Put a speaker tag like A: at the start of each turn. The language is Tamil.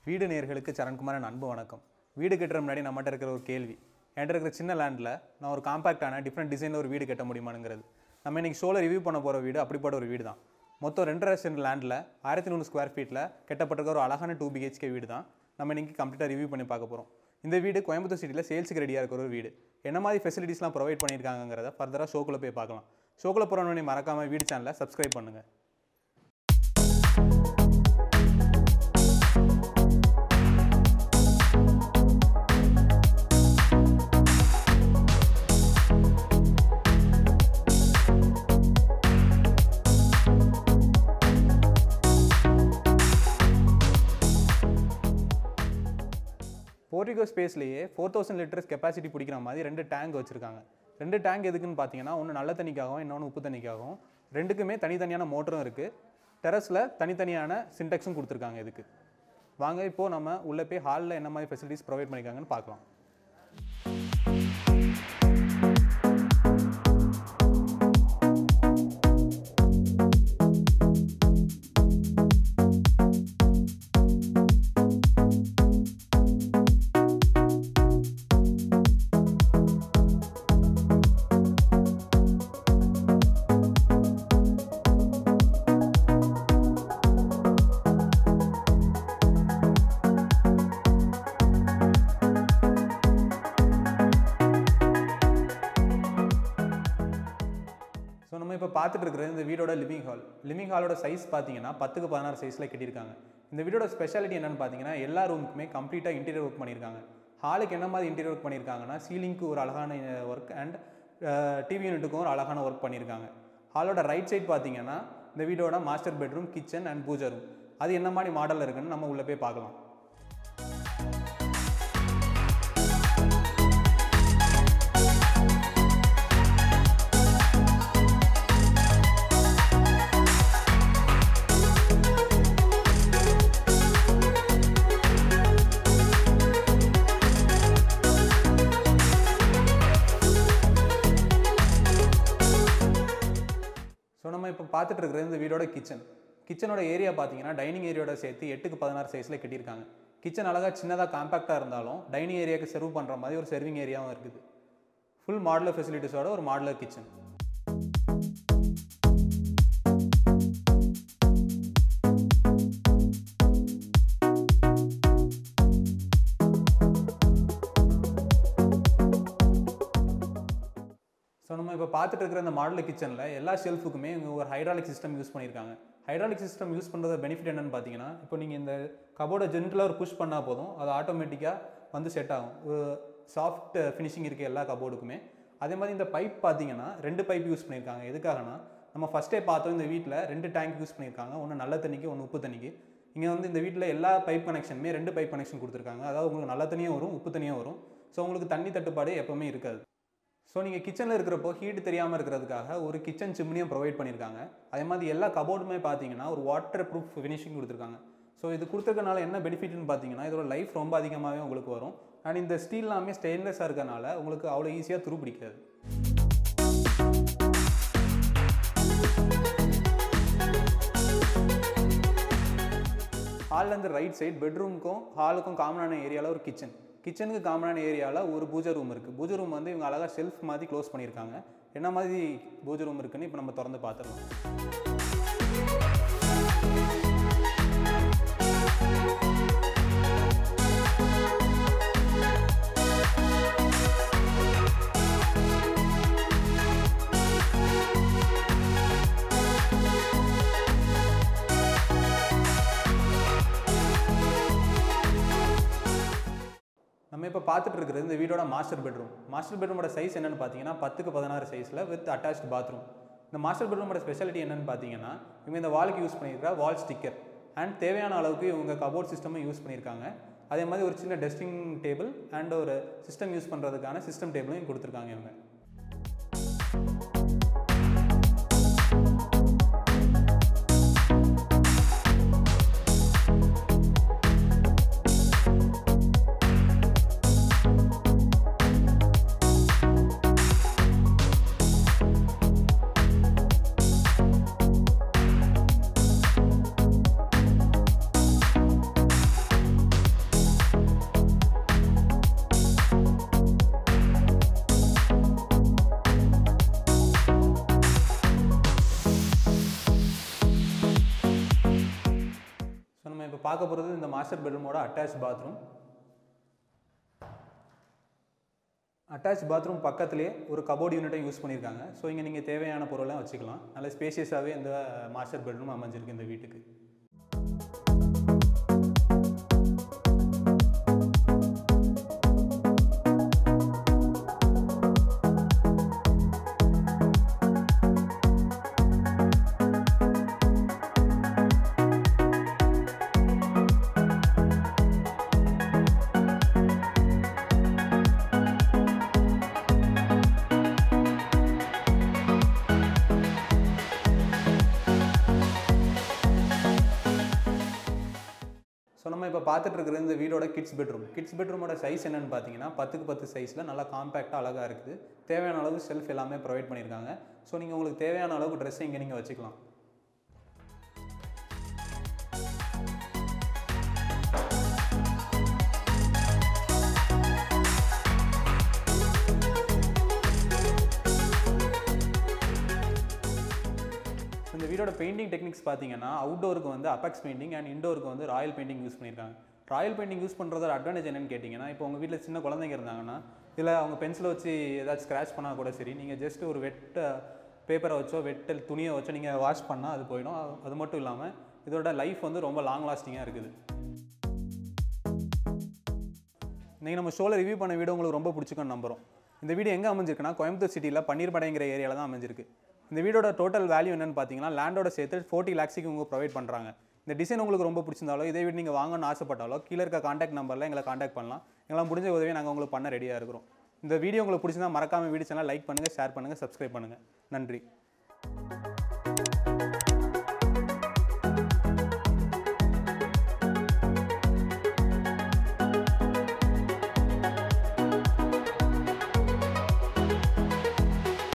A: வீடு நேர்களுக்கு சரண்குமாரன் அன்பு வணக்கம் வீடு கட்டுற முன்னாடி நம்மகிட்ட இருக்கிற ஒரு கேள்வி என்கிட்ட இருக்கிற சின்ன லேண்டில் நான் ஒரு காம்பாக்டான டிஃப்ரெண்ட் டிசைனில் ஒரு வீடு கட்ட முடியுமானுங்கிறது நம்ம இன்னைக்கு ஷோவில் ரிவ்யூ பண்ண போகிற வீடு அப்படிப்பட்ட ஒரு வீடு தான் மொத்தம் ரெண்டரை சென்ட் லேண்டில் ஆயிரத்தி நூறு ஸ்கொயர் ஃபீட்டில் கட்டப்பட்டிருக்க ஒரு அழகான டூ பிஹெச்கே வீடு தான் நம்ம இன்னைக்கு கம்ப்ளீட்டாக ரிவ்யூ பண்ணி பார்க்க போகிறோம் இந்த வீடு கோயம்புத்தூர் சிட்டியில் சேல்ஸுக்கு ரெடியாக இருக்கிற ஒரு வீடு என்ன மாதிரி ஃபெசிலிட்டிஸ்லாம் ப்ரொவைட் பண்ணியிருக்காங்கிறத ஃபர்தராக ஷோக்குள்ளே போய் பார்க்கலாம் ஷோக்குள்ளே போகிறவனே மறக்காமல் வீடு சேனலை சப்ஸ்கிரைப் பண்ணுங்கள் போர்டிகோ ஸ்பேஸ்லேயே ஃபோர் தௌசண்ட் லிட்டர்ஸ் கெப்பாசிட்டி பிடிக்கிற மாதிரி ரெண்டு டேங்க் வச்சுருக்காங்க ரெண்டு டேங்க் எதுக்குன்னு பார்த்தீங்கன்னா ஒன்று நல்ல தண்ணிக்காகவும் இன்னொன்று உப்பு தண்ணிக்காகவும் ரெண்டுக்குமே தனித்தனியான மோட்டரும் இருக்குது டெரஸில் தனித்தனியான சின்டெக்ஸும் கொடுத்துருக்காங்க இதுக்கு வாங்க இப்போது நம்ம உள்ளே போய் ஹாலில் என்ன மாதிரி ஃபெசிலிட்டிஸ் ப்ரொவைட் பண்ணியிருக்காங்கன்னு பார்க்கலாம் ஸோ நம்ம இப்போ பார்த்துட்டு இருக்கிறது இந்த வீடோட லிவிங் ஹால் லிவிங் ஹாலோட சைஸ் பார்த்தீங்கன்னா பத்துக்கு பதினாறு சைஸில் கட்டியிருக்காங்க இந்த வீடோட ஸ்பெஷாலிட்டி என்னன்னு பார்த்தீங்கன்னா எல்லா ரூமுக்குமே கம்ப்ளீட்டாக இன்டீரியர் ஒர்க் பண்ணியிருக்காங்க ஹாலுக்கு என்ன மாதிரி இன்டீரியர் ஒர்க் பண்ணியிருக்காங்கன்னா சீலிங்க்கு ஒரு அழகான ஒர்க் அண்ட் டிவி யூனிட்டுக்கும் ஒரு அழகான ஒர்க் பண்ணியிருக்காங்க ஹாலோட ரைட் சைடு பார்த்தீங்கன்னா இந்த வீடோட master bedroom kitchen and puja room அது என்ன மாதிரி மாடலில் இருக்குன்னு நம்ம உள்ளே போய் பார்க்கலாம் ஸோ நம்ம இப்போ பார்த்துட்டு இருக்கிறது இந்த வீடோட கிச்சன் கிச்சனோட ஏரியா பார்த்தீங்கன்னா டைனிங் ஏரியாவோட சேர்த்து எட்டுக்கு பதினாறு சைஸில் கட்டியிருக்காங்க கிச்சன் அழகாக சின்னதாக காம்பேக்டாக இருந்தாலும் டைனிங் ஏரியாவுக்கு சர்வ் பண்ணுற மாதிரி ஒரு சர்விங் ஏரியாவும் இருக்குது ஃபுல் மாடலர் ஃபெசிலிட்டிஸோட ஒரு மாடலர் கிச்சன் ஸோ நம்ம இப்போ பார்த்துட்டு இருக்கிற இந்த மாடல் கிச்சனில் எல்லா ஷெல்ஃபுக்குமே இவங்க ஒரு ஹைட்ராலிக் சிஸ்டம் யூஸ் பண்ணியிருக்காங்க ஹைட்ராலிக் சிஸ்டம் யூஸ் பண்ணுறது பெனிஃபிட் என்னன்னு பார்த்தீங்கன்னா இப்போ நீங்கள் இந்த கபோர்டை ஜென்டலாக ஒரு புஷ் பண்ணால் போதும் அது ஆட்டோமேட்டிக்காக வந்து செட் ஆகும் ஒரு சாஃப்ட் ஃபினிஷிங் இருக்குது எல்லா கபோர்டுக்குமே அதே மாதிரி இந்த பைப் பார்த்தீங்கன்னா ரெண்டு பைப் யூஸ் பண்ணியிருக்காங்க எதுக்காகனா நம்ம ஃபஸ்ட்டே பார்த்தோம் இந்த வீட்டில் ரெண்டு டேங்க் யூஸ் பண்ணியிருக்காங்க ஒன்று நல்ல தண்ணிக்கு ஒன்று உப்பு தண்ணிக்கு இங்கே வந்து இந்த வீட்டில் எல்லா பைப் கனெக்ஷனுமே ரெண்டு பைப் கனெக்ஷன் கொடுத்துருக்காங்க அதாவது உங்களுக்கு நல்ல தண்ணியும் வரும் உப்பு தண்ணியும் வரும் ஸோ உங்களுக்கு தண்ணி தட்டுப்பாடு எப்போவுமே இருக்காது ஸோ நீங்கள் கிச்சனில் இருக்கிறப்போ ஹீட் தெரியாமல் இருக்கிறதுக்காக ஒரு கிச்சன் சிம்னியும் ப்ரொவைட் பண்ணியிருக்காங்க அதே மாதிரி எல்லா கபோர்டுமே பார்த்தீங்கன்னா ஒரு வாட்டர் ப்ரூஃப் ஃபினிஷிங் கொடுத்துருக்காங்க ஸோ இது கொடுத்துருக்கனால என்ன பெனிஃபிட்னு பார்த்தீங்கன்னா இதோட லைஃப் ரொம்ப அதிகமாகவே உங்களுக்கு வரும் அண்ட் இந்த ஸ்டீல் எல்லாமே ஸ்டெயின்லெஸ்ஸாக இருக்கனால உங்களுக்கு அவ்வளோ ஈஸியாக துரு பிடிக்காது ஹால்லேருந்து ரைட் சைடு பெட்ரூமுக்கும் ஹாலுக்கும் காமனான ஏரியாவில் ஒரு கிச்சன் கிச்சனுக்கு காமனான ஏரியாவில் ஒரு பூஜை ரூம் இருக்குது பூஜை ரூம் வந்து இவங்க அழகாக செல்ஃப் மாதிரி க்ளோஸ் பண்ணியிருக்காங்க என்ன மாதிரி பூஜை ரூம் இருக்குன்னு இப்போ நம்ம திறந்து பார்த்துடலாம் நம்ம இப்போ பார்த்துட்டு இருக்கிறது இந்த வீடோட மாஸ்டர் பெட்ரூம் மாஸ்டர் பெட்ரூமோட சைஸ் என்னன்னு பார்த்தீங்கன்னா பத்துக்கு பதினாறு சைஸில் வித் அட்டாச்ட் பாத்ரூம் இந்த மாஸ்டர் பெட்ரூமோட ஸ்பெஷாலிட்டி என்னன்னு பார்த்தீங்கன்னா இவங்க இந்த வாலுக்கு யூஸ் பண்ணியிருக்கிற வால் ஸ்டிக்கர் அண்ட் தேவையான அளவுக்கு இவங்க கபோர்ட் சிஸ்டமும் யூஸ் பண்ணியிருக்காங்க அதே மாதிரி ஒரு சின்ன டெஸ்டிங் டேபிள் அண்ட் ஒரு சிஸ்டம் யூஸ் பண்ணுறதுக்கான சிஸ்டம் டேபிளும் கொடுத்துருக்காங்க இவங்க பார்க்க போகிறது இந்த மாஸ்டர் பெட்ரூமோட அட்டாச் பாத்ரூம் அட்டாச் பாத்ரூம் பக்கத்துலேயே ஒரு கபோர்ட் யூனிட்டை யூஸ் பண்ணியிருக்காங்க ஸோ இங்கே நீங்கள் தேவையான பொருளெலாம் வச்சுக்கலாம் நல்ல ஸ்பேசியஸாகவே இந்த மாஸ்டர் பெட்ரூம் அமைஞ்சிருக்கு இந்த வீட்டுக்கு ஸோ நம்ம இப்போ பார்த்துட்டு இருக்கிற இந்த வீடோட கிட்ஸ் பெட்ரூம் கிட்ஸ் பெட்ரூமோட சைஸ் என்னன்னு பார்த்தீங்கன்னா பத்துக்கு பத்து சைஸில் நல்லா காம்பேக்டாக அழகாக இருக்குது தேவையான அளவு செல்ஃப் எல்லாமே ப்ரொவைட் பண்ணியிருக்காங்க ஸோ நீங்கள் உங்களுக்கு தேவையான அளவுக்கு ட்ரெஸ்ஸை இங்கே நீங்கள் வச்சுக்கலாம் இந்த வீடோட பெயிண்டிங் டெக்னிக்ஸ் பார்த்தீங்கன்னா அவுட்டோருக்கு வந்து அபெக்ஸ் பெயிண்டிங் அண்ட் இண்டோருக்கு வந்து ராயல் பெயிண்டிங் யூஸ் பண்ணியிருக்காங்க ராயல் பெயிண்டிங் யூஸ் பண்ணுறதோட அட்வான்டேஜ் என்னன்னு கேட்டிங்கன்னா இப்போ உங்கள் வீட்டில் சின்ன குழந்தைங்க இருந்தாங்கன்னா இதில் அவங்க பென்சிலை வச்சு ஏதாச்சும் ஸ்க்ராச் பண்ணால் கூட சரி நீங்கள் ஜஸ்ட் ஒரு வெட்ட பேப்பரை வச்சோ வெட்டல் துணியை வச்சோ நீங்கள் வாஷ் பண்ணால் அது போயிடும் அது- அது மட்டும் இல்லாமல் இதோட லைஃப் வந்து ரொம்ப லாங் லாஸ்டிங்காக இருக்குது நீங்கள் நம்ம ஷோவில் ரிவ்யூ பண்ண வீடியோ உங்களுக்கு ரொம்ப பிடிச்சிக்கும்னு நம்புறோம் இந்த வீடியோ எங்கே அமைஞ்சிருக்குன்னா கோயம்புத்தூர் சிட்டியில் பன்னீர்படைங்கிற ஏரியாவில் தான் அமைஞ்சிருக்கு இந்த வீடோட டோட்டல் வேல்யூ என்னன்னு பார்த்தீங்கன்னா லேண்டோட சேர்த்து ஃபோர்ட்டி லேக்ஸுக்கு உங்க ப்ரொவைட் பண்ணுறாங்க இந்த டிசைன் உங்களுக்கு ரொம்ப பிடிச்சிருந்தாலோ இதே வீடு நீங்கள் வாங்கணும்னு ஆசைப்பட்டாலோ கீழே இருக்க காண்டாக்ட் நம்பரில் எங்களை காண்டாக்ட் பண்ணலாம் எங்களால் முடிஞ்ச உதவியை நாங்கள் உங்களுக்கு பண்ண ரெடியாக இருக்கிறோம் இந்த வீடியோ உங்களுக்கு பிடிச்சிருந்தா மறக்காம வீடியோ சேனல் லைக் பண்ணுங்கள் ஷேர் பண்ணுங்கள் சப்ஸ்கிரைப் பண்ணுங்கள் நன்றி